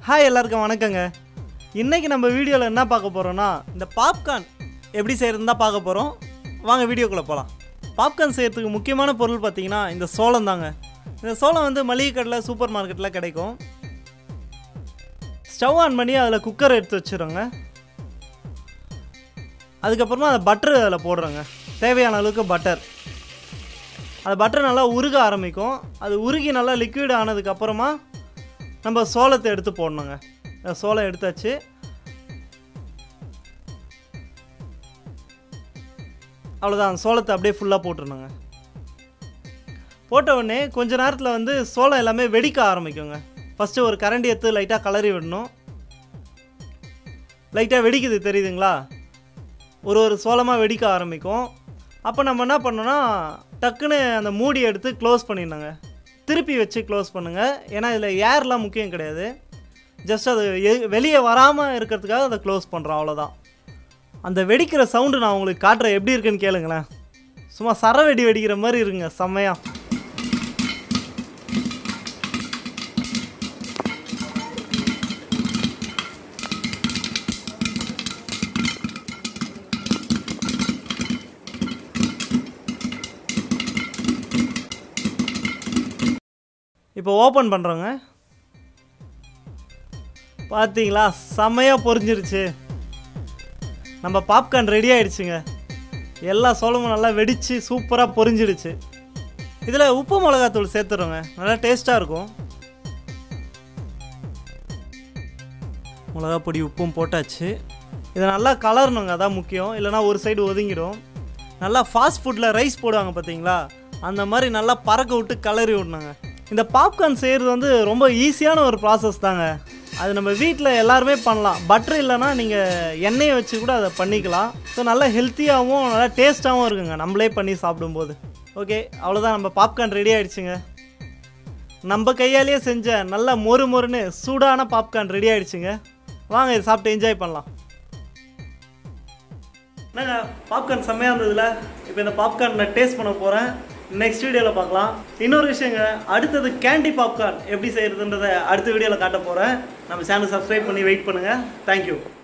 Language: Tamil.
ஹாய் எல்லாருக்கும் வணக்கங்க இன்றைக்கி நம்ம வீடியோவில் என்ன பார்க்க போகிறோன்னா இந்த பாப்கார்ன் எப்படி செய்கிறதுன்னு தான் பார்க்க போகிறோம் வாங்க வீடியோக்குள்ளே போகலாம் பாப்கார்ன் செய்கிறதுக்கு முக்கியமான பொருள் பார்த்தீங்கன்னா இந்த சோளம் தாங்க இந்த சோளம் வந்து மளிகை கடையில் சூப்பர் மார்க்கெட்டில் கிடைக்கும் ஸ்டவ் ஆன் பண்ணி அதில் குக்கர் எடுத்து வச்சுருங்க அதுக்கப்புறமா அந்த பட்டர் அதில் போடுறோங்க தேவையான அளவுக்கு பட்டர் அந்த பட்டர் நல்லா உருக ஆரம்பிக்கும் அது உருகி நல்லா லிக்விட் ஆனதுக்கப்புறமா நம்ம சோளத்தை எடுத்து போடணுங்க இந்த சோளம் எடுத்தாச்சு அவ்வளோதான் அந்த சோளத்தை அப்படியே ஃபுல்லாக போட்டுருணுங்க போட்ட உடனே கொஞ்ச நேரத்தில் வந்து சோளம் எல்லாமே வெடிக்க ஆரம்பிக்குங்க ஃபஸ்ட்டு ஒரு கரண்டி எடுத்து லைட்டாக கலரி விடணும் லைட்டாக வெடிக்குது தெரியுதுங்களா ஒரு ஒரு சோளமாக வெடிக்க ஆரம்பிக்கும் அப்போ நம்ம என்ன பண்ணோன்னா டக்குன்னு அந்த மூடி எடுத்து க்ளோஸ் பண்ணிடணுங்க திருப்பி வச்சு க்ளோஸ் பண்ணுங்கள் ஏன்னா இதில் ஏர்லாம் முக்கியம் கிடையாது ஜஸ்ட் அது எ- வெளியே வராமல் இருக்கிறதுக்காக அதை க்ளோஸ் பண்ணுறோம் அவ்வளோதான் அந்த வெடிக்கிற சவுண்டு நான் உங்களுக்கு காட்டுறேன் எப்படி இருக்குன்னு கேளுங்களேன் சும்மா சரவெடி வெடிக்கிற மாதிரி இருக்குங்க செம்மையா இப்போ ஓப்பன் பண்ணுறோங்க பார்த்தீங்களா செம்மையாக பொரிஞ்சிருச்சு நம்ம பாப்கார்ன் ரெடி ஆயிடுச்சுங்க எல்லா சோளமும் நல்லா வெடித்து சூப்பராக பொரிஞ்சிடுச்சு இதில் உப்பு மிளகாத்தூள் சேர்த்துறோங்க நல்லா டேஸ்ட்டாக இருக்கும் மிளகா பொடி உப்பும் போட்டாச்சு இதை நல்லா கலரணுங்க அதான் முக்கியம் இல்லைனா ஒரு சைடு ஒதுங்கிடும் நல்லா ஃபாஸ்ட் ஃபுட்டில் ரைஸ் போடுவாங்க பார்த்தீங்களா அந்த மாதிரி நல்லா பறக்க விட்டு கலரி விடணுங்க இந்த பாப்கார்ன் செய்கிறது வந்து ரொம்ப ஈஸியான ஒரு ப்ராசஸ் தாங்க அது நம்ம வீட்டில் எல்லாருமே பண்ணலாம் பட்டர் இல்லைன்னா நீங்கள் எண்ணெயை வச்சு கூட அதை பண்ணிக்கலாம் ஸோ நல்லா ஹெல்த்தியாகவும் நல்லா டேஸ்ட்டாகவும் இருக்குங்க நம்மளே பண்ணி சாப்பிடும்போது ஓகே அவ்வளோதான் நம்ம பாப்கார்ன் ரெடி ஆயிடுச்சுங்க நம்ம கையாலேயே செஞ்ச நல்ல மொறு மொறுன்னு சூடான பாப்கார்ன் ரெடி ஆயிடுச்சுங்க வாங்க இதை சாப்பிட்டு என்ஜாய் பண்ணலாம் என்னங்க பாப்கார்ன் செம்மையாக இருந்ததுல இப்போ இந்த பாப்கார்ன் நான் டேஸ்ட் பண்ண போகிறேன் நெக்ஸ்ட் வீடியோவில் பார்க்கலாம் இன்னொரு விஷயங்க அடுத்தது கேண்டி பாப்கார்ன் எப்படி செய்கிறதுன்றதை அடுத்த வீடியோவில் காட்ட போகிறேன் நம்ம சேனல் சப்ஸ்கிரைப் பண்ணி வெயிட் பண்ணுங்கள் தேங்க்யூ